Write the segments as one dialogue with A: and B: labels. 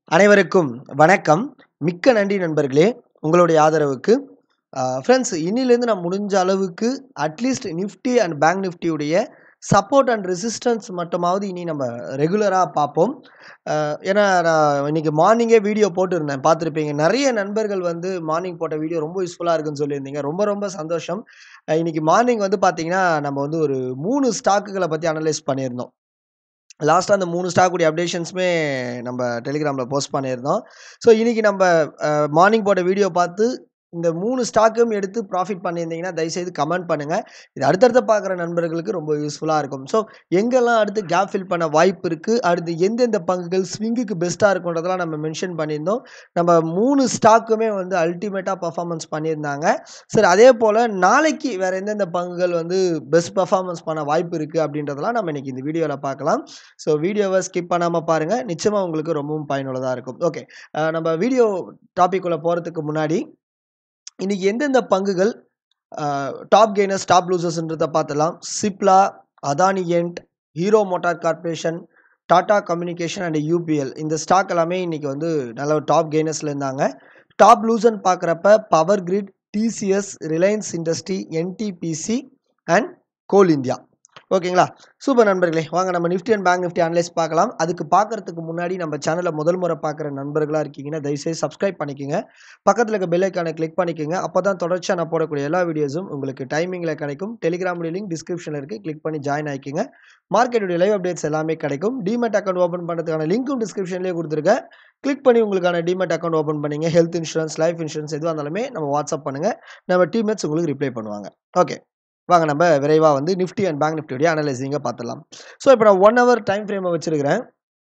A: அனைவருக்கும் வணக்கம். மிக்க நன்றி நண்பர்களே! உங்களுடைய ஆதரவுக்கு. அ ஃபிரெண்ட்ஸ் இன்னிலேருந்து நான் முடிஞ்ச அளவுக்கு அட்லீஸ்ட் நிஃப்டி அண்ட் பேங்க் நிஃப்டியுடைய சப்போர்ட் அண்ட் ரெசிஸ்டன்ஸ் மட்டுமாவது இனி நம்ம ரெகுலரா பார்ப்போம். அ ஏன்னா நான் இன்னைக்கு மார்னிங்கே வீடியோ போட்டிருந்தேன் பார்த்துருப்பீங்க. நெறைய நண்பர்கள் வந்து மார்னிங் போட்ட வீடியோ ரொம்ப யூஸ்ஃபுல்லா இருக்குன்னு சொல்லியிருந்தீங்க. ரொம்ப ரொம்ப சந்தோஷம். அ இன்னைக்கு மார்னிங் வந்து பார்த்தீங்கன்னா, நம்ம வந்து ஒரு 3 ஸ்டாக்குகள பத்தி அனலைஸ் பண்ணியிருந்தோம். லாஸ்ட்டா அந்த 3 ஸ்டாக்குடைய அப்டேஷன்ஸுமே நம்ம டெலிகிராம்ல போஸ்ட் பண்ணியிருந்தோம். ஸோ இன்னைக்கு நம்ப அ மார்னிங் போட்ட வீடியோ பார்த்து இந்த 3 ஸ்டாக்கும் எடுத்து ப்ராஃபிட் பண்ணியிருந்தீங்கன்னா, தயவுசெய்து கமெண்ட் பண்ணுங்க. இது அடுத்தடுத்து பார்க்குற நண்பர்களுக்கு ரொம்ப யூஸ்ஃபுல்லா இருக்கும். ஸோ எங்கெல்லாம் அடுத்து கேப் ஃபில் பண்ண வாய்ப்பு இருக்கு, அடுத்து எந்தெந்த பங்குகள் ஸ்விங்குக்கு பெஸ்ட்டா இருக்குன்றதெல்லாம் நம்ம மென்ஷன் பண்ணியிருந்தோம். நம்ம 3 ஸ்டாக்குமே வந்து அல்டிமேட்டா பெர்ஃபார்மன்ஸ் பண்ணியிருந்தாங்க. சரி அதேபோல நாளைக்கு வேற எந்தெந்த பங்குகள் வந்து பெஸ்ட் பெர்ஃபார்மன்ஸ் பண்ண வாய்ப்பு இருக்கு அப்படின்றதெல்லாம் நம்ம இன்னைக்கு இந்த வீடியோல பார்க்கலாம். ஸோ வீடியோவ ஸ்கிப் பண்ணாம பாருங்க. நிச்சயமா உங்களுக்கு ரொம்பவும் பயனுள்ளதா இருக்கும். ஓகே. அ நம்ம வீடியோ டாபிக் குள்ள போறதுக்கு முன்னாடி, இன்னைக்கு எந்தெந்த பங்குகள் அ டாப் கெய்னர்ஸ், டாப் லூசர்ஸ்ன்றத பார்த்துடலாம். Cipla, Adani Ent, Hero motor corporation, Tata communication and UPL இந்த ஸ்டாக் எல்லாமே இன்னைக்கு வந்து நல்ல ஒரு டாப் கெய்னர்ஸ்ல இருந்தாங்க. டாப் லூசர்ன்னு பார்க்குறப்ப power grid, TCS, Reliance industry, NTPC and coal India. ஓகேங்களா? சூப்பர் நண்பர்களே! வாங்க நம்ம Nifty and bank Nifty analyse பார்க்கலாம். அதுக்கு பார்க்கறதுக்கு முன்னாடி நம்ம சேனல முதல் முறை பார்க்குற நண்பர்களா இருக்கீங்கன்னா, தயவுசெய்து சப்ஸ்கிரைப் பண்ணிக்கங்க. பக்கத்துல இருக்க பெல் ஐகான கிளிக் பண்ணிக்கங்க. அப்பதான் தொடர்ச்சியா நான் போடக்கூடிய எல்லா வீடியோஸும் உங்களுக்கு டைமிங்ல கிடைக்கும். டெலிகிராமுடைய லிங்க் டிஸ்கிரிப்ஷன்ல இருக்கு. கிளிக் பண்ணி ஜாயின் ஆயிக்கங்க. மார்க்கெட்டுடைய லைவ் அப்டேட்ஸ் எல்லாமே கிடைக்கும். டீமேட் அக்கவுண்ட் ஓப்பன் பண்றதுக்கான லிங்க்கும் டிஸ்கிரிப்ஷன்லயே குடுத்துருக்கேன். கிளிக் பண்ணி உங்களுக்கான டீமேட் அக்கவுண்ட் ஓப்பன் பண்ணீங்க. ஹெல்த் இன்சூரன்ஸ், லைஃப் இன்சூரன்ஸ் எதுவா இருந்தாலுமே நம்ம வாட்ஸ்அப் பண்ணுங்க. நம்ம டீம்மேட்ஸ் உங்களுக்கு ரிப்ளை பண்ணுவாங்க. ஓகே. வாங்க நம்ம விரைவா வந்து நிஃப்டி அண்ட் பேங்க் நிஃப்டியுடைய அனலைசிங்க பார்த்துடலாம். ஸோ இப்ப நான் 1 ஹவர் டைம் ஃப்ரேம வச்சிருக்கிறேன்.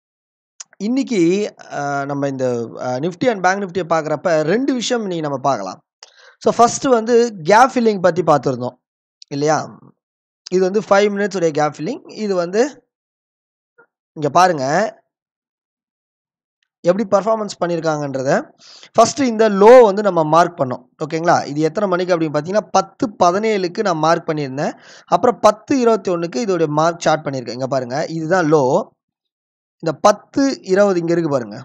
A: இன்னைக்கு அ நம்ம இந்த அ நிஃப்டி அண்ட் பேங்க் நிஃப்டிய பார்க்குறப்ப 2 விஷயம் இன்னைக்கு நம்ம பார்க்கலாம். ஸோ ஃபர்ஸ்ட் வந்து கேப் ஃபில்லிங் பத்தி பார்த்திருந்தோம். இல்லையா? இது வந்து 5 மினிட்ஸ் உடைய கேப் ஃபில்லிங். இது வந்து இங்க பாருங்க. எப்படி பெர்ஃபார்மன்ஸ் பண்ணியிருக்காங்கன்றத, ஃபர்ஸ்ட் இந்த லோ வந்து நம்ம மார்க் பண்ணோம். ஓகேங்களா? இது எத்தன மணிக்கு அப்படின்னு பார்த்தீங்கன்னா, 10:17க்கு நான் மார்க் பண்ணியிருந்தேன். அப்புறம் 10:21க்கு இதோடைய மார்க் சார்ட் பண்ணியிருக்கேன். இங்க பாருங்க. இதுதான் லோ. இந்த 10:20 இங்க இருக்கு பாருங்க.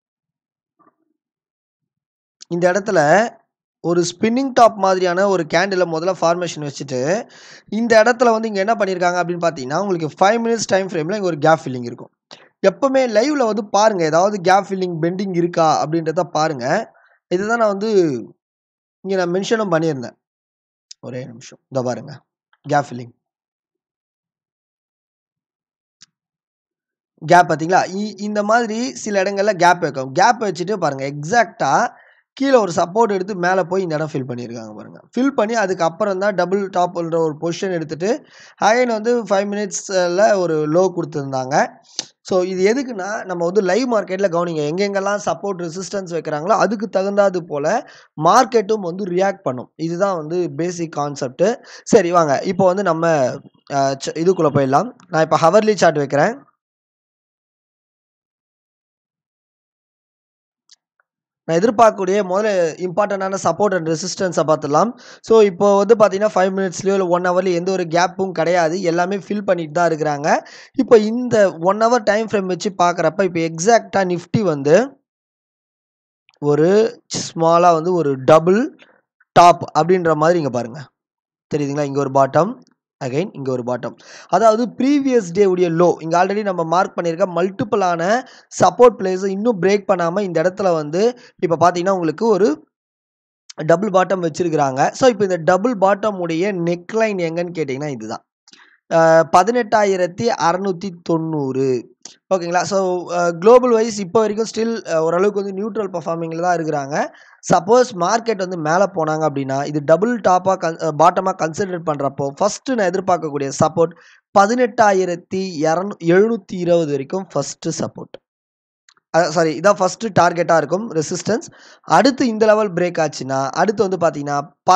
A: இந்த இடத்துல ஒரு ஸ்பின்னிங் டாப் மாதிரியான ஒரு கேண்டில முதல்ல ஃபார்மேஷன் வச்சுட்டு, இந்த இடத்துல வந்து இங்க என்ன பண்ணியிருக்காங்க அப்படின்னு பார்த்தீங்கன்னா, உங்களுக்கு 5 மினிட்ஸ் டைம் ஃப்ரேம்ல இங்க ஒரு கேப் ஃபில்லிங் இருக்கும். எப்பவுமே லைவ்ல வந்து பாருங்க. ஏதாவது கேப் ஃபில்லிங் பெண்டிங் இருக்கா அப்படின்றத பாருங்க. இதுதான் நான் வந்து இங்க நான் மென்ஷனும் பண்ணியிருந்தேன். ஒரே நிமிஷம். இதோ பாருங்க. Gap filling. கேப் பார்த்தீங்களா? இ இந்த மாதிரி சில இடங்கள்ல கேப் வைக்கும். கேப் வச்சுட்டு பாருங்க. எக்ஸாக்ட்டா கீழ ஒரு சப்போர்ட் எடுத்து மேல போய் இந்த இடம் ஃபில் பண்ணியிருக்காங்க பாருங்க. ஃபில் பண்ணி அதுக்கு அப்புறம் தான் டபுள் டாப்ன்ற ஒரு பொசிஷன் எடுத்துட்டு, அகைன் வந்து 5 மினிட்ஸ்ல ஒரு லோ குடுத்திருந்தாங்க. ஸோ இது எதுக்குன்னா, நம்ம வந்து லைவ் மார்க்கெட்ல கவனிங்க. எங்கெங்கெல்லாம் சப்போர்ட், ரெசிஸ்டன்ஸ் வைக்கிறாங்களோ, அதுக்கு தகுந்தாது போல மார்க்கெட்டும் வந்து ரியாக்ட் பண்ணும். இதுதான் வந்து பேசிக் கான்செப்ட். சரி வாங்க. இப்போ வந்து நம்ம அ ச இதுக்குள்ள போயிடலாம். நான் இப்ப ஹவர்லி சார்ட் வைக்கிறேன். நான் எதிர்பார்க்கக்கூடிய முதல்ல இம்பார்ட்டன்டான சப்போர்ட் அண்ட் ரெசிஸ்டன்ஸ பார்த்துடலாம். ஸோ இப்போ வந்து பார்த்தீங்கன்னா, 5 மினிட்ஸ்லயோ இல்ல 1 ஹவர்லயோ எந்த ஒரு கேப்பும் கிடையாது. எல்லாமே ஃபில் பண்ணிட்டு தான் இருக்கிறாங்க. இப்போ இந்த 1 ஹவர் டைம் ஃப்ரேம் வச்சு பார்க்குறப்ப, இப்ப எக்ஸாக்ட்டா நிஃப்டி வந்து ஒரு ஸ்மாலா வந்து ஒரு டபுள் டாப் அப்படின்ற மாதிரி இங்க பாருங்க. தெரியுதுங்களா? இங்க ஒரு பாட்டம், அகைன் இங்க ஒரு பாட்டம். அதாவது ப்ரீவியஸ் டே உடைய லோ. இங்க ஆல்ரெடி நம்ம மார்க் பண்ணியிருக்க மல்டிபிளான சப்போர்ட் பிளேஸ இன்னும் பிரேக் பண்ணாம இந்த இடத்துல வந்து இப்ப பார்த்தீங்கன்னா, உங்களுக்கு ஒரு டபுள் பாட்டம் வச்சிருக்கிறாங்க. ஸோ இப்ப இந்த டபுள் பாட்டம் உடைய நெக் லைன் எங்கன்னு கேட்டீங்கன்னா, இதுதான். அ 18,690 ஓகேங்களா? ஸோ அ குளோபல் வைஸ் இப்போ வரைக்கும் ஸ்டில் ஓரளவுக்கு வந்து நியூட்ரல் பெர்ஃபார்மிங்ல தான் இருக்கிறாங்க. சப்போஸ் மார்க்கெட் வந்து மேல போனாங்க அப்படின்னா, இது டபுள் டாப்பா கன் பாட்டமா கன்சிடர் பண்றப்போ, ஃபர்ஸ்ட் நான் எதிர்பார்க்கக்கூடிய சப்போர்ட் 18,720 வரைக்கும் ஃபர்ஸ்ட் சப்போர்ட். அ சாரி இதான் ஃபர்ஸ்ட் டார்கெட்டா இருக்கும். ரெசிஸ்டன்ஸ். அடுத்து இந்த லெவல் பிரேக் ஆச்சுன்னா, அடுத்து வந்து பார்த்தீங்கன்னா,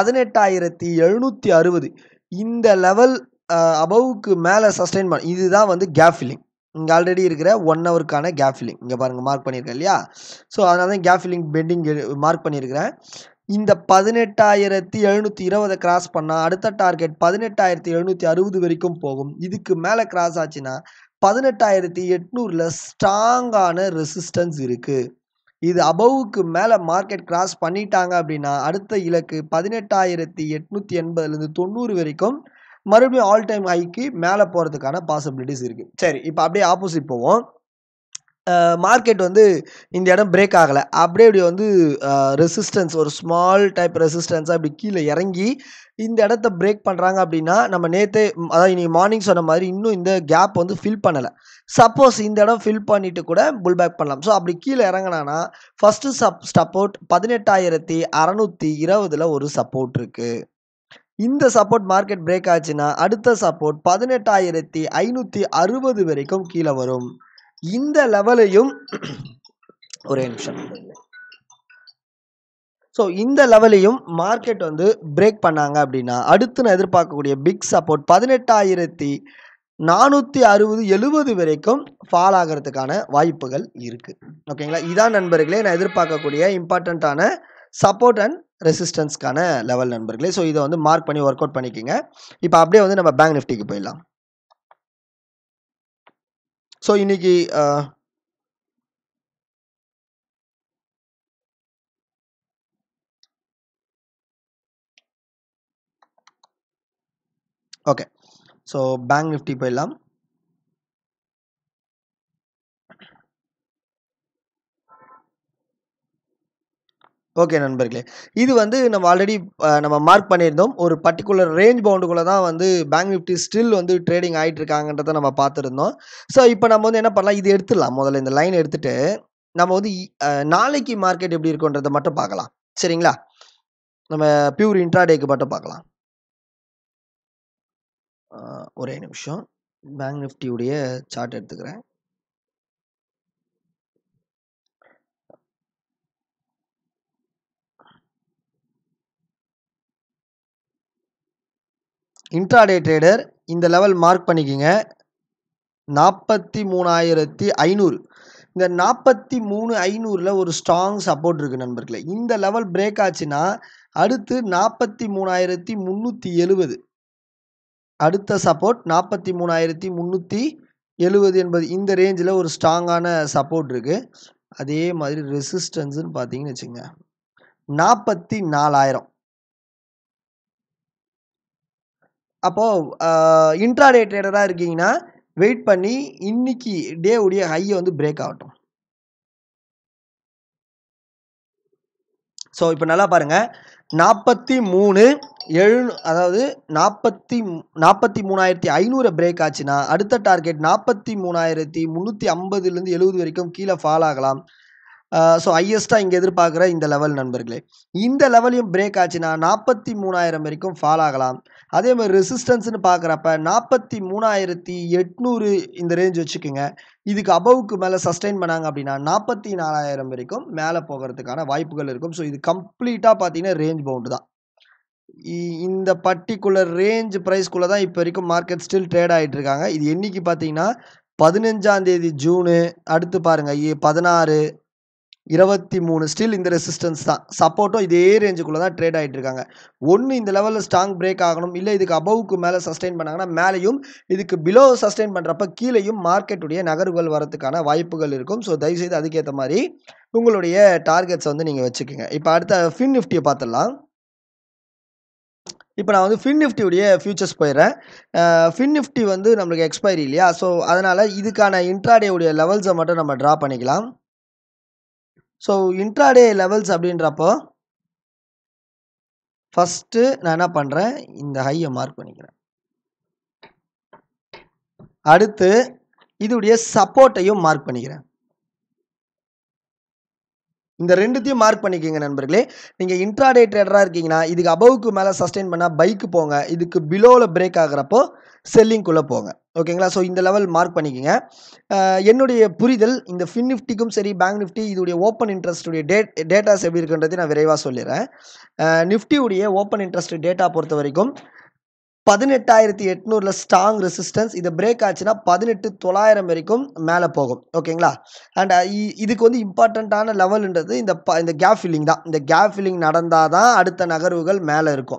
A: 18,760 இந்த லெவல் அ அபோவ்க்கு மேல சஸ்டெயின் பண்ண இதுதான் வந்து கேப் ஃபில்லிங். இங்க ஆல்ரெடி இருக்கிற 1 ஹவருக்கான கேப் ஃபில்லிங். இங்க பாருங்க மார்க் பண்ணியிருக்கேன் இல்லையா? ஸோ அதனால தான் gap filling pending a mark பண்ணியிருக்கிறேன். இந்த 18,720 கிராஸ் பண்ணா, அடுத்த டார்கெட் 18,760 வரைக்கும் போகும். இதுக்கு மேல கிராஸ் ஆச்சுன்னா, 18,800ல ஸ்ட்ராங்கான ரெசிஸ்டன்ஸ் இருக்கு. இது அபவுக்கு மேலே மார்க்கெட் கிராஸ் பண்ணிட்டாங்க அப்படின்னா அடுத்த இலக்கு பதினெட்டாயிரத்தி எட்நூற்றி எண்பதுலேருந்து தொண்ணூறு வரைக்கும் மறுபடியும் ஆல் டைம் ஹைக்கு மேலே போகிறதுக்கான பாசிபிலிட்டிஸ் இருக்குது சரி இப்போ அப்படியே ஆப்போசிட் போவோம் மார்க்கெட் வந்து இந்த இடம் பிரேக் ஆகலை அப்படியே இப்படி வந்து ரெசிஸ்டன்ஸ் ஒரு ஸ்மால் டைப் ரெசிஸ்டன்ஸாக இப்படி கீழே இறங்கி இந்த இடத்த பிரேக் பண்ணுறாங்க அப்படின்னா நம்ம நேற்றே அதாவது இன்னைக்கு மார்னிங் சொன்ன மாதிரி இன்னும் இந்த கேப் வந்து ஃபில் பண்ணலை சப்போஸ் இந்த இடம் ஃபில் பண்ணிட்டு கூட புல் பேக் பண்ணலாம் ஸோ அப்படி கீழே இறங்கினானா ஃபஸ்ட்டு சப் சப்போர்ட் பதினெட்டாயிரத்தி அறநூற்றி இருபதில் ஒரு சப்போர்ட் இருக்குது இந்த சப்போர்ட் மார்க்கெட் பிரேக் ஆச்சுன்னா அடுத்த சப்போர்ட் பதினெட்டாயிரத்தி ஐநூற்றி அறுபது வரைக்கும் கீழே வரும் இந்த லெவலையும் ஒரே நிமிஷம் ஸோ இந்த லெவலையும் மார்க்கெட் வந்து பிரேக் பண்ணாங்க அப்படின்னா அடுத்து நான் எதிர்பார்க்கக்கூடிய பிக் சப்போர்ட் பதினெட்டாயிரத்தி நானூற்றி அறுபது எழுபது வரைக்கும் ஃபால் ஆகிறதுக்கான வாய்ப்புகள் இருக்குது ஓகேங்களா இதான் நண்பர்களே நான் எதிர்பார்க்கக்கூடிய இம்பார்ட்டண்ட்டான சப்போர்ட் அண்ட் ரெசிஸ்டன்ஸ்க்கான லெவல் நண்பர்களே ஸோ இதை வந்து மார்க் பண்ணி ஒர்க் அவுட் பண்ணிக்கோங்க இப்போ அப்படியே வந்து நம்ம பேங்க் நிஃப்டிக்கு போயிடலாம் ஸோ இன்னைக்கு ஓகே ஸோ பேங்க் நிஃப்டி போயிடலாம் ஓகே நண்பர்களே இது வந்து நம்ம ஆல்ரெடி நம்ம மார்க் பண்ணியிருந்தோம் ஒரு பர்டிகுலர் ரேஞ்ச் பவுண்டுக்குள்ளே தான் வந்து பேங்க் நிஃப்டி ஸ்டில் வந்து ட்ரேடிங் ஆகிட்டு இருக்காங்கன்றதை நம்ம பார்த்துருந்தோம் ஸோ இப்போ நம்ம வந்து என்ன பண்ணலாம் இது எடுத்துடலாம் முதல்ல இந்த லைன் எடுத்துட்டு நம்ம வந்து நாளைக்கு மார்க்கெட் எப்படி இருக்குன்றதை மட்டும் பார்க்கலாம் சரிங்களா நம்ம பியூர் இன்ட்ராடேக்கு மட்டும் பார்க்கலாம் ஒரே நிமிஷம் பேங்க் நிஃப்டியுடைய சார்ட் எடுத்துக்கிறேன் இன்ட்ராடே ட்ரேடர் இந்த லெவல் மார்க் பண்ணிக்கோங்க நாற்பத்தி மூணாயிரத்தி ஐநூறு இந்த நாற்பத்தி மூணு ஐநூறில் ஒரு ஸ்ட்ராங் சப்போர்ட் இருக்குது நண்பர்களே இந்த லெவல் பிரேக் ஆச்சுன்னா அடுத்து நாற்பத்தி மூணாயிரத்தி முந்நூற்றி எழுபது அடுத்த சப்போர்ட் நாற்பத்தி மூணாயிரத்தி முந்நூற்றி எழுபது என்பது இந்த ரேஞ்சில் ஒரு ஸ்ட்ராங்கான சப்போர்ட் இருக்குது அதே மாதிரி ரெசிஸ்டன்ஸ்னு பார்த்தீங்கன்னு வச்சுங்க நாற்பத்தி நாலாயிரம் அப்போது இன்ட்ராடே ட்ரேடராக இருக்கீங்கன்னா வெயிட் பண்ணி இன்னைக்கு டே உடைய ஹையை வந்து பிரேக் ஆகட்டும் ஸோ இப்போ நல்லா பாருங்கள் நாற்பத்தி மூணு எழு அதாவது நாற்பத்தி நாற்பத்தி மூணாயிரத்தி ஐநூறு பிரேக் ஆச்சுன்னா அடுத்த டார்கெட் நாற்பத்தி மூணாயிரத்தி முந்நூற்றி ஐம்பதுலேருந்து எழுபது வரைக்கும் கீழே ஃபால் ஆகலாம் ஸோ ஹையஸ்ட்டாக இங்கே எதிர்பார்க்குற இந்த லெவல் நண்பர்களே இந்த லெவலையும் பிரேக் ஆச்சுன்னா நாற்பத்தி மூணாயிரம் வரைக்கும் ஃபால் ஆகலாம் அதே மாதிரி ரெசிஸ்டன்ஸ்னு பார்க்குறப்ப நாற்பத்தி மூணாயிரத்தி எட்நூறு இந்த ரேஞ்ச் வச்சுக்கோங்க இதுக்கு அபவுக்கு மேலே சஸ்டெயின் பண்ணாங்க அப்படின்னா நாற்பத்தி நாலாயிரம் வரைக்கும் மேலே போகிறதுக்கான வாய்ப்புகள் இருக்கும் ஸோ இது கம்ப்ளீட்டாக பார்த்தீங்கன்னா ரேஞ்ச் பவுண்டு தான் இந்த பர்டிகுலர் ரேஞ்ச் ப்ரைஸ்க்குள்ளே தான் இப்போ வரைக்கும் மார்க்கெட் ஸ்டில் ட்ரேட் ஆகிட்டு இருக்காங்க இது என்னைக்கு பார்த்தீங்கன்னா பதினஞ்சாம் தேதி ஜூனு அடுத்து பாருங்கள் பதினாறு இருபத்தி மூணு ஸ்டில் இந்த ரெசிஸ்டன்ஸ் தான் சப்போர்ட்டும் இதே ரேஞ்சுக்குள்ளே தான் ட்ரேட் ஆகிட்டு இருக்காங்க ஒன்று இந்த லெவலில் ஸ்ட்ராங் பிரேக் ஆகணும் இல்லை இதுக்கு அபவுக்கு மேலே சஸ்டெயின் பண்ணாங்கன்னா மேலேயும் இதுக்கு பிலோ சஸ்டெயின் பண்ணுறப்ப கீழேயும் மார்க்கெட்டுடைய நகர்வுகள் வரதுக்கான வாய்ப்புகள் இருக்கும் ஸோ தயவுசெய்து அதுக்கேற்ற மாதிரி உங்களுடைய டார்கெட்ஸ் வந்து நீங்கள் வச்சுக்கோங்க இப்போ அடுத்த ஃபின் நிஃப்டியை பார்த்துடலாம் இப்போ நான் வந்து ஃபின் நிஃப்டியுடைய ஃபியூச்சர்ஸ் போயிடுறேன் ஃபின் நிஃப்டி வந்து நம்மளுக்கு எக்ஸ்பைரி இல்லையா ஸோ அதனால் இதுக்கான இன்ட்ராடேவுடைய லெவல்ஸை மட்டும் நம்ம ட்ரா பண்ணிக்கலாம் ஸோ இன்ட்ராடே லெவல்ஸ் அப்படின்றப்போ ஃபஸ்ட்டு நான் என்ன பண்ணுறேன் இந்த ஹையை மார்க் பண்ணிக்கிறேன் அடுத்து இதுடைய சப்போர்ட்டையும் மார்க் பண்ணிக்கிறேன் இந்த ரெண்டுத்தையும் மார்க் பண்ணிக்கோங்க நண்பர்களே நீங்கள் இன்ட்ராடே ட்ரேடராக இருக்கீங்கன்னா இதுக்கு அபவுக்கு மேலே சஸ்டெயின் பண்ணால் பைக்கு போங்க இதுக்கு பிலோவில் பிரேக் ஆகிறப்போ செல்லிங்குள்ளே போங்க ஓகேங்களா ஸோ இந்த லெவல் மார்க் பண்ணிக்கோங்க என்னுடைய புரிதல் இந்த ஃபின் நிஃப்டிக்கும் சரி பேங்க் நிஃப்டி இதோடைய ஓப்பன் இன்ட்ரெஸ்ட்டுடைய டேட் டேட்டாஸ் எப்படி இருக்குன்றது நான் விரைவாக சொல்லிடுறேன் நிஃப்டியுடைய ஓப்பன் இன்ட்ரெஸ்ட் டேட்டா பொறுத்த வரைக்கும் பதினெட்டாயிரத்தி எட்நூறில் ஸ்ட்ராங் ரெசிஸ்டன்ஸ் இது பிரேக் ஆச்சுன்னா பதினெட்டு தொள்ளாயிரம் வரைக்கும் மேலே போகும் ஓகேங்களா அண்ட் இதுக்கு வந்து இம்பார்ட்டண்ட்டான லெவல்ன்றது இந்த ப இந்த கேப் ஃபில்லிங் தான் இந்த கேப் ஃபில்லிங் நடந்தால் தான் அடுத்த நகர்வுகள் மேலே இருக்கும்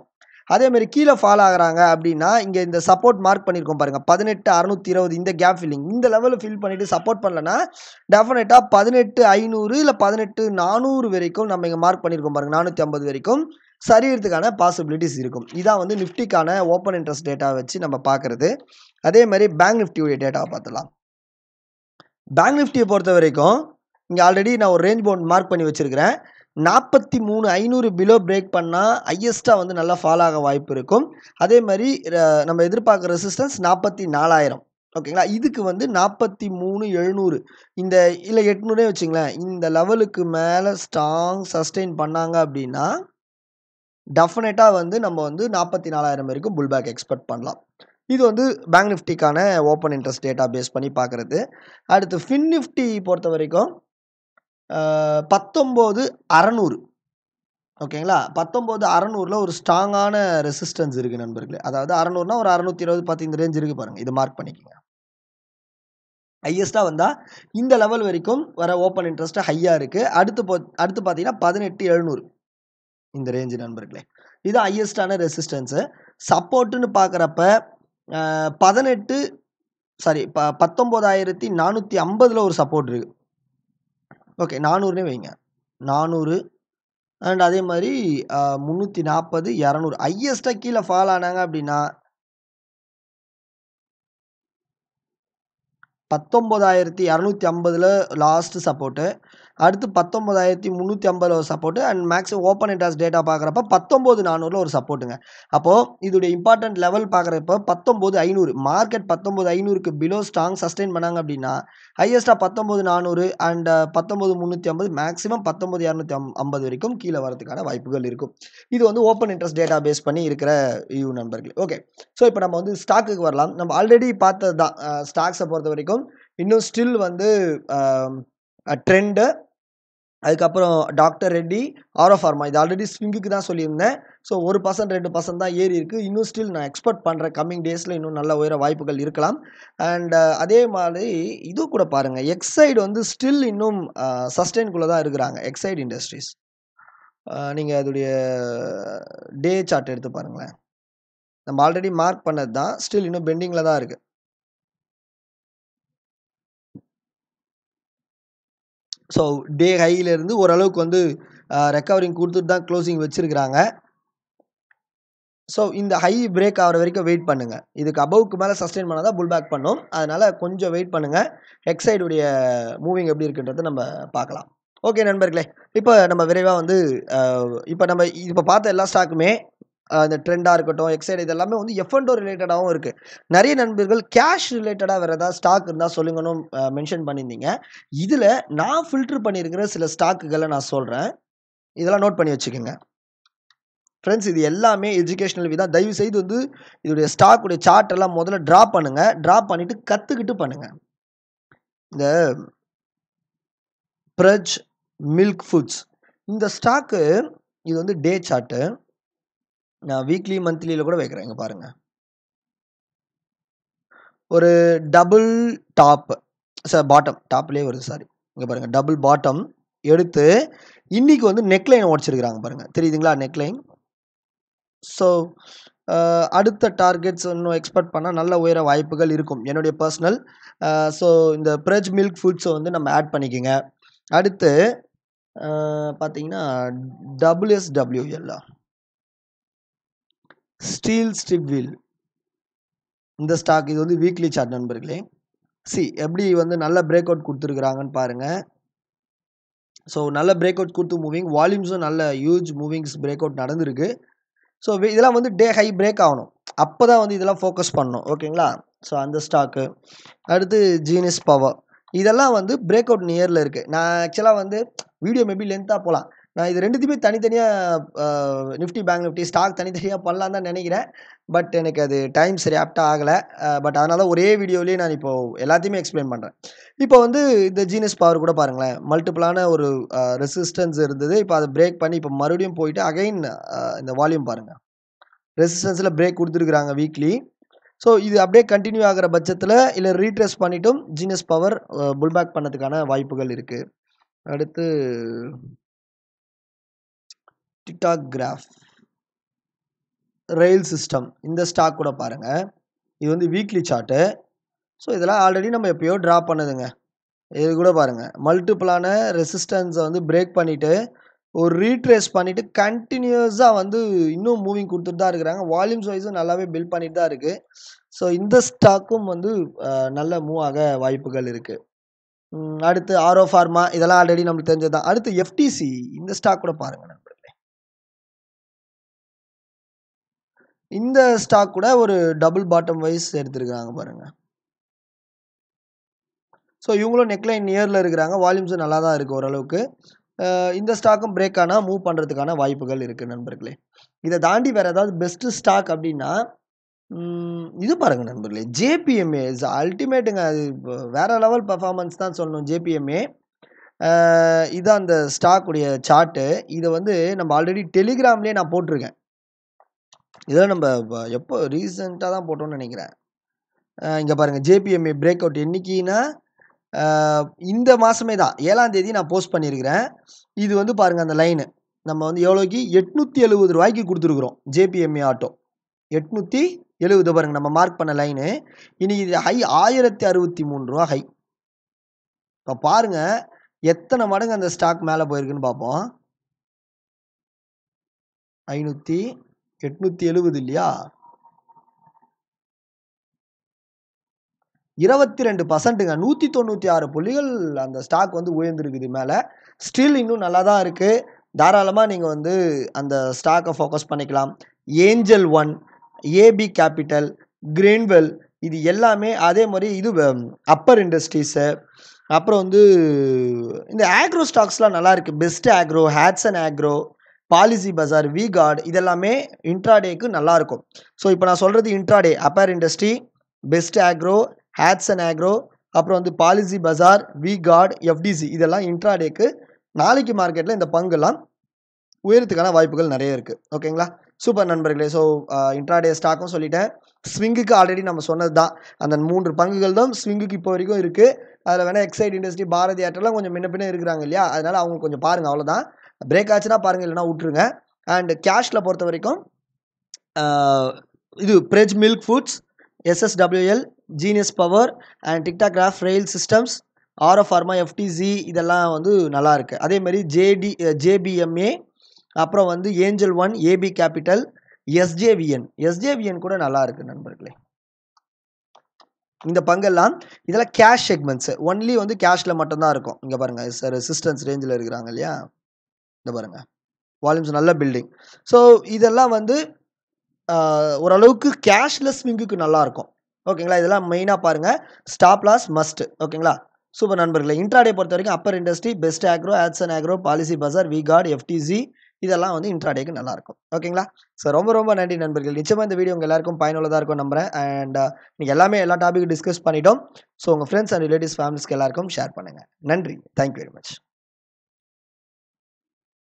A: அதே மாதிரி கீழே ஃபால் ஆகுறாங்க அப்படின்னா இங்கே இந்த சப்போர்ட் மார்க் பண்ணியிருக்கோம் பாருங்கள் பதினெட்டு அறுநூத்தி இருபது இந்த கேப் ஃபில்லிங் இந்த லெவலில் ஃபில் பண்ணிவிட்டு சப்போர்ட் பண்ணலன்னா டெஃபினட்டாக பதினெட்டு ஐநூறு இல்லை பதினெட்டு நானூறு வரைக்கும் நம்ம இங்கே மார்க் பண்ணியிருக்கோம் பாருங்கள் நானூற்றி ஐம்பது வரைக்கும் சரியறதுக்கான பாசிபிலிட்டிஸ் இருக்கும் இதான் வந்து நிஃப்டிக்கான ஓப்பன் இன்ட்ரெஸ்ட் டேட்டா வச்சு நம்ம பார்க்குறது அதே மாதிரி பேங்க் நிஃப்டியுடைய டேட்டாவை பார்த்துலாம் பேங்க் நிஃப்டியை பொறுத்த வரைக்கும் இங்கே ஆல்ரெடி நான் ஒரு ரேஞ்ச் பவுண்ட் மார்க் பண்ணி வச்சுருக்கிறேன் நாற்பத்தி மூணு ஐநூறு பிலோ பிரேக் பண்ணால் ஹையஸ்ட்டாக வந்து நல்லா ஃபால் ஆக வாய்ப்பு இருக்கும் அதே மாதிரி ர- நம்ம எதிர்பார்க்குற ரெசிஸ்டன்ஸ் நாற்பத்தி நாலாயிரம் ஓகேங்களா இதுக்கு வந்து நாற்பத்தி மூணு எழுநூறு இந்த இல்லை எட்நூறே வச்சுங்களேன் இந்த லெவலுக்கு மேலே ஸ்ட்ராங் சஸ்டெயின் பண்ணாங்க அப்படின்னா டெஃபினட்டாக வந்து நம்ம வந்து நாற்பத்தி நாலாயிரம் வரைக்கும் புல் பேக் எக்ஸ்பெக்ட் பண்ணலாம் இது வந்து பேங்க் நிஃப்டிக்கான ஓப்பன் இன்ட்ரெஸ்ட் டேட்டா பேஸ் பண்ணி பார்க்குறது அடுத்து ஃபின் நிஃப்டி பொறுத்த வரைக்கும் பத்தொம்போது அறநூறு ஓகேங்களா பத்தொம்போது அறநூறில் ஒரு ஸ்ட்ராங்கான ரெசிஸ்டன்ஸ் இருக்குது நண்பர்களே அதாவது அறநூறுனா ஒரு அறநூற்றி இருபது பத்து இந்த ரேஞ்ச் இருக்குது பாருங்கள் இது மார்க் பண்ணிக்கோங்க ஹையஸ்ட்டாக வந்தால் இந்த லெவல் வரைக்கும் வர ஓப்பன் இன்ட்ரெஸ்ட்டு ஹையாக இருக்குது அடுத்து போ அடுத்து பார்த்தீங்கன்னா பதினெட்டு எழுநூறு இந்த ரேஞ்சு நண்பர்களே இது ஹையஸ்டான ரெசிஸ்டன்ஸு சப்போர்ட்டுன்னு பார்க்குறப்ப பதினெட்டு சாரி ப பத்தொம்போதாயிரத்தி நானூற்றி ஐம்பதில் ஒரு சப்போர்ட் இருக்குது ஓகே நானூறுனே வைங்க நானூறு அண்ட் அதே மாதிரி முந்நூற்றி நாற்பது இரநூறு ஹையஸ்ட்டாக கீழே ஃபால் ஆனாங்க அப்படின்னா பத்தொம்போதாயிரத்தி இரநூத்தி ஐம்பதில் லாஸ்ட்டு சப்போர்ட்டு அடுத்து பத்தொம்போதாயிரத்தி முந்நூற்றி ஐம்பதில் ஒரு support and maximum open interest data பார்க்குறப்ப பத்தொம்போது நானூறில் ஒரு சப்போர்ட்டுங்க அப்போது இதோடைய இம்பார்ட்டன்ட் லெவல் பார்க்குறப்ப பத்தொம்போது ஐநூறு மார்க்கெட் பத்தொம்போது ஐநூறுக்கு பிலோ ஸ்ட்ராங் சஸ்டெயின் பண்ணாங்க அப்படின்னா ஹையஸ்ட்டாக பத்தொம்போது நானூறு அண்ட் பத்தொம்போது முந்நூற்றி ஐம்பது மேக்ஸிமம் பத்தொம்போது இரநூத்தி ஐம் ஐம்பது வரைக்கும் கீழே வரதுக்கான வாய்ப்புகள் இருக்கும் இது வந்து ஓப்பன் இன்ட்ரெஸ்ட் டேட்டா பேஸ் பண்ணி இருக்கிற யூ நண்பர்கள் ஓகே ஸோ இப்போ நம்ம வந்து ஸ்டாக்குக்கு வரலாம் நம்ம ஆல்ரெடி பார்த்தது தான் ஸ்டாக்ஸை பொறுத்த வரைக்கும் இன்னும் ஸ்டில் வந்து ட்ரெண்டு அதுக்கப்புறம் டாக்டர் ரெட்டி ஆரோ ஃபார்மா இது ஆல்ரெடி ஸ்விங்குக்கு தான் சொல்லியிருந்தேன் ஸோ ஒரு பர்சன்ட் ரெண்டு பர்சன்ட் தான் ஏறி இருக்குது இன்னும் ஸ்டில் நான் எக்ஸ்பெக்ட் பண்ணுறேன் கம்மிங் டேஸில் இன்னும் நல்ல உயர வாய்ப்புகள் இருக்கலாம் அண்ட் அதே மாதிரி இது கூட பாருங்கள் எக்ஸைடு வந்து ஸ்டில் இன்னும் சஸ்டெயின்குள்ளே தான் இருக்கிறாங்க எக்ஸைடு இண்டஸ்ட்ரீஸ் நீங்கள் அதோடைய டே சார்ட் எடுத்து பாருங்களேன் நம்ம ஆல்ரெடி மார்க் பண்ணது தான் ஸ்டில் இன்னும் பெண்டிங்கில் தான் இருக்குது ஸோ டே ஹையிலேருந்து ஓரளவுக்கு வந்து ரெக்கவரிங் கொடுத்துட்டு தான் க்ளோசிங் வச்சுருக்கிறாங்க ஸோ இந்த ஹை பிரேக் ஆகிற வரைக்கும் வெயிட் பண்ணுங்கள் இதுக்கு அபவுக்கு மேலே சஸ்டெயின் பண்ணால் தான் புல் பேக் பண்ணும் அதனால் கொஞ்சம் வெயிட் பண்ணுங்கள் எக்ஸைடுடைய மூவிங் எப்படி இருக்குன்றதை நம்ம பார்க்கலாம் ஓகே நண்பர்களே இப்போ நம்ம விரைவாக வந்து இப்போ நம்ம இப்போ பார்த்த எல்லா ஸ்டாக்குமே இந்த ட்ரெண்டாக இருக்கட்டும் எக்ஸைடு இது எல்லாமே வந்து எஃப்என்டோ ரிலேட்டடாகவும் இருக்குது நிறைய நண்பர்கள் கேஷ் ரிலேட்டடாக வேறு ஏதாவது ஸ்டாக் இருந்தால் சொல்லுங்கன்னு மென்ஷன் பண்ணியிருந்தீங்க இதில் நான் ஃபில்ட்ரு பண்ணியிருக்கிற சில ஸ்டாக்குகளை நான் சொல்கிறேன் இதெல்லாம் நோட் பண்ணி வச்சுக்கோங்க ஃப்ரெண்ட்ஸ் இது எல்லாமே எஜுகேஷனல் விதம் தயவு செய்து வந்து இதோடைய ஸ்டாக்குடைய சார்ட் எல்லாம் முதல்ல ட்ரா பண்ணுங்கள் ட்ரா பண்ணிவிட்டு கற்றுக்கிட்டு பண்ணுங்கள் இந்த ப்ரஜ் மில்க் ஃபுட்ஸ் இந்த ஸ்டாக்கு இது வந்து டே சார்ட்டு நான் வீக்லி மந்த்லியில் கூட வைக்கிறேன் இங்கே பாருங்கள் ஒரு டபுள் டாப் சார் பாட்டம் டாப்லேயே வருது சாரி இங்கே பாருங்கள் டபுள் பாட்டம் எடுத்து இன்னைக்கு வந்து நெக்லைன் உடச்சிருக்கிறாங்க பாருங்கள் தெரியுதுங்களா நெக்லைன் ஸோ அடுத்த டார்கெட்ஸ் இன்னும் எக்ஸ்பெக்ட் பண்ணால் நல்ல உயர வாய்ப்புகள் இருக்கும் என்னுடைய பர்சனல் ஸோ இந்த ப்ரெஜ் மில்க் ஃபுட்ஸை வந்து நம்ம ஆட் பண்ணிக்கோங்க அடுத்து பார்த்தீங்கன்னா டபிள்யூஎஸ்டபிள்யூஎல்லா ஸ்டீல் ஸ்ட்ரிப் வீல் இந்த ஸ்டாக் இது வந்து வீக்லி சார்ட் நண்பர்களே சி எப்படி வந்து நல்ல பிரேக் அவுட் கொடுத்துருக்குறாங்கன்னு பாருங்கள் ஸோ நல்ல பிரேக் அவுட் கொடுத்து மூவிங் வால்யூம்ஸும் நல்ல ஹியூஜ் மூவிங்ஸ் பிரேக் அவுட் நடந்திருக்கு ஸோ இதெல்லாம் வந்து டே ஹை பிரேக் ஆகணும் அப்போ தான் வந்து இதெல்லாம் ஃபோக்கஸ் பண்ணணும் ஓகேங்களா ஸோ அந்த ஸ்டாக்கு அடுத்து ஜீனிஸ் பவர் இதெல்லாம் வந்து பிரேக் அவுட் நியரில் இருக்குது நான் ஆக்சுவலாக வந்து வீடியோ மேபி லென்த்தாக போகலாம் நான் இது ரெண்டுத்தையுமே தனித்தனியாக நிஃப்டி பேங்க் நிஃப்டி ஸ்டாக் தனித்தனியாக பண்ணலாம் தான் நினைக்கிறேன் பட் எனக்கு அது டைம் சரி ஆப்டாக ஆகலை பட் அதனால ஒரே வீடியோலேயே நான் இப்போது எல்லாத்தையுமே எக்ஸ்பிளைன் பண்ணுறேன் இப்போ வந்து இந்த ஜீனஸ் பவர் கூட பாருங்களேன் மல்டிபிளான ஒரு ரெசிஸ்டன்ஸ் இருந்தது இப்போ அதை பிரேக் பண்ணி இப்போ மறுபடியும் போயிட்டு அகைன் இந்த வால்யூம் பாருங்கள் ரெசிஸ்டன்ஸில் பிரேக் கொடுத்துருக்குறாங்க வீக்லி ஸோ இது அப்படியே கண்டினியூ ஆகிற பட்சத்தில் இல்லை ரீட்ரெஸ் பண்ணிட்டும் ஜீனஸ் பவர் புல்பேக் பண்ணதுக்கான வாய்ப்புகள் இருக்குது அடுத்து டிக்டாக் கிராஃப் ரயில் சிஸ்டம் இந்த ஸ்டாக் கூட பாருங்கள் இது வந்து வீக்லி சார்ட்டு ஸோ இதெல்லாம் ஆல்ரெடி நம்ம எப்பயோ ட்ரா பண்ணதுங்க இது கூட பாருங்கள் மல்டிபிளான ரெசிஸ்டன்ஸை வந்து பிரேக் பண்ணிவிட்டு ஒரு ரீட்ரேஸ் பண்ணிவிட்டு கண்டினியூஸாக வந்து இன்னும் மூவிங் கொடுத்துட்டு தான் இருக்கிறாங்க வால்யூம்ஸ் வைஸும் நல்லாவே பில்ட் பண்ணிட்டு தான் இருக்குது ஸோ இந்த ஸ்டாக்கும் வந்து அஹ், நல்ல மூவ் ஆக வாய்ப்புகள் இருக்குது அடுத்து ஆரோ ஃபார்மா இதெல்லாம் ஆல்ரெடி நம்மளுக்கு தெரிஞ்சது தான் அடுத்து எஃப்டிசி இந்த ஸ்டாக் கூட பாருங்கள் நண்பர்களே இந்த ஸ்டாக் கூட ஒரு டபுள் பாட்டம் வைஸ் எடுத்திருக்காங்க பாருங்கள் ஸோ இவங்களும் நெக்லைன் நியரில் இருக்கிறாங்க வால்யூம்ஸும் நல்லா தான் இருக்குது ஓரளவுக்கு அஹ் இந்த ஸ்டாக்கும் பிரேக் ஆனால் மூவ் பண்ணுறதுக்கான வாய்ப்புகள் இருக்குது நண்பர்களே இதை தாண்டி வேறு ஏதாவது பெஸ்ட்டு ஸ்டாக் அப்படின்னா ம், இது பாருங்க நண்பர்களே ஜேபிஎம்ஏ இஸ் அல்டிமேட்டுங்க அது இப்போ வேற லெவல் பர்ஃபார்மன்ஸ் தான் சொல்லணும் ஜேபிஎம்ஏ இது அந்த ஸ்டாக் உடைய சார்ட்டு இதை வந்து நம்ம ஆல்ரெடி டெலிகிராம்லேயே நான் போட்டிருக்கேன் இதெல்லாம் நம்ம ப- எப்போ ரீசெண்டாக தான் போட்டோம்னு நினைக்கிறேன் இங்கே பாருங்கள் ஜேபிஎம்ஏ பிரேக் அவுட் என்னைக்கின்னா அஹ், இந்த மாதமே தான் ஏழாம் தேதி நான் போஸ்ட் பண்ணியிருக்கிறேன் இது வந்து பாருங்கள் அந்த லைனு நம்ம வந்து எவ்வளோக்கு எட்நூற்றி எழுபது ரூபாய்க்கு கொடுத்துருக்குறோம் ஜேபிஎம்ஏ ஆட்டோ எட்நூற்றி எழுபது பாருங்க நம்ம மார்க் பண்ண லைனு இன்னைக்கு இது ஹை ஆயிரத்தி அறுபத்தி மூணு ரூபா ஹை இப்போ பாருங்க எத்தனை மடங்கு அந்த ஸ்டாக் மேலே போயிருக்குன்னு பார்ப்போம் ஐநூற்றி எட்நூற்றி எழுபது இல்லையா இருபத்தி ரெண்டு பர்சன்ட்டுங்க நூற்றி தொண்ணூற்றி ஆறு புள்ளிகள் அந்த ஸ்டாக் வந்து உயர்ந்திருக்குது மேலே ஸ்டில் இன்னும் நல்லா தான் இருக்குது தாராளமாக நீங்கள் வந்து அந்த ஸ்டாக்கை ஃபோக்கஸ் பண்ணிக்கலாம் Angel One AB Capital Greenwell இது எல்லாமே அதே மாதிரி இது அப்பர் இண்டஸ்ட்ரீஸு அப்புறம் வந்து இந்த ஆக்ரோ ஸ்டாக்ஸ்லாம் நல்லா இருக்குது Best Agro Hatsun agro Policy Bazaar V Guard இதெல்லாமே இன்ட்ராடேக்கு நல்லா இருக்கும் ஸோ இப்போ நான் சொல்கிறது intraday Apar industry Best Agro Hatsun agro அப்புறம் வந்து Policy Bazaar V Guard FDC இதெல்லாம் இன்ட்ராடேக்கு நாளைக்கு மார்க்கெட்டில் இந்த பங்குலாம் உயரத்துக்கான வாய்ப்புகள் நிறைய இருக்குது ஓகேங்களா சூப்பர் நண்பர்களே ஸோ இன்ட்ராடே ஸ்டாக்கும் சொல்லிட்டேன் ஸ்விங்குக்கு ஆல்ரெடி நம்ம சொன்னது தான் அந்த மூன்று பங்குகள் தான் ஸ்விங்குக்கு இப்போ வரைக்கும் இருக்குது அதில் வேணால் எக்ஸைட் இண்டஸ்ட்ரி பாரதி ஆட்டெல்லாம் கொஞ்சம் முன்ன பின்ன இருக்கிறாங்க இல்லையா அதனால் அவங்க கொஞ்சம் பாருங்கள் அவ்வளோதான் பிரேக் ஆச்சுன்னா பாருங்கள் இல்லைனா விட்ருங்க அண்ட் கேஷில் பொறுத்த வரைக்கும் ஆஹ், இது Parag milk foods SSWL genius power and Titagarh rail systems Auro pharma FDC இதெல்லாம் வந்து நல்லா இருக்கு அதே மாதிரி ஜேடி ஜேபிஎம்ஏ அப்புறம் வந்து Angel One AB Capital SJVN SJVN கூட நல்லா இருக்கு நண்பர்களே இந்த பங்கெல்லாம் இதெல்லாம் கேஷ் செக்மெண்ட்ஸ் ஒன்லி வந்து கேஷில் மட்டும்தான் இருக்கும் இங்கே பாருங்க சார் ரெசிஸ்டன்ஸ் ரேஞ்சில் இருக்கிறாங்க இல்லையா இந்த பாருங்க வால்யூம்ஸ் நல்ல பில்டிங் ஸோ இதெல்லாம் வந்து ஆஹ், ஓரளவுக்கு கேஷ்லெஸ் விங்குக்கு நல்லா இருக்கும் ஓகேங்களா இதெல்லாம் மெயினாக பாருங்கள் ஸ்டாப் லாஸ் மஸ்ட் ஓகேங்களா சூப்பர் நண்பர்களே இன்ட்ராடே பொறுத்த வரைக்கும் Apar industry Best Agro Hatsun agro Policy Bazaar V Guard FDC இதெல்லாம் வந்து இன்ட்ராடேக்கு நல்லா இருக்கும் ஓகேங்களா ஸோ ரொம்ப ரொம்ப நன்றி நண்பர்கள் நிச்சயமாக இந்த வீடியோ உங்கள் எல்லாருக்கும் பயனுள்ளதாக இருக்கும் நம்புறேன் அண்ட் நீங்கள் எல்லாமே எல்லா டாபிக்கும் டிஸ்கஸ் பண்ணிட்டோம் ஸோ உங்கள் ஃப்ரெண்ட்ஸ் அண்ட் ரிலேட்டிவ்ஸ் ஃபேமிலிஸ்க்கு எல்லாருக்கும் ஷேர் பண்ணுங்கள் நன்றி தேங்க்யூ வெரி மச்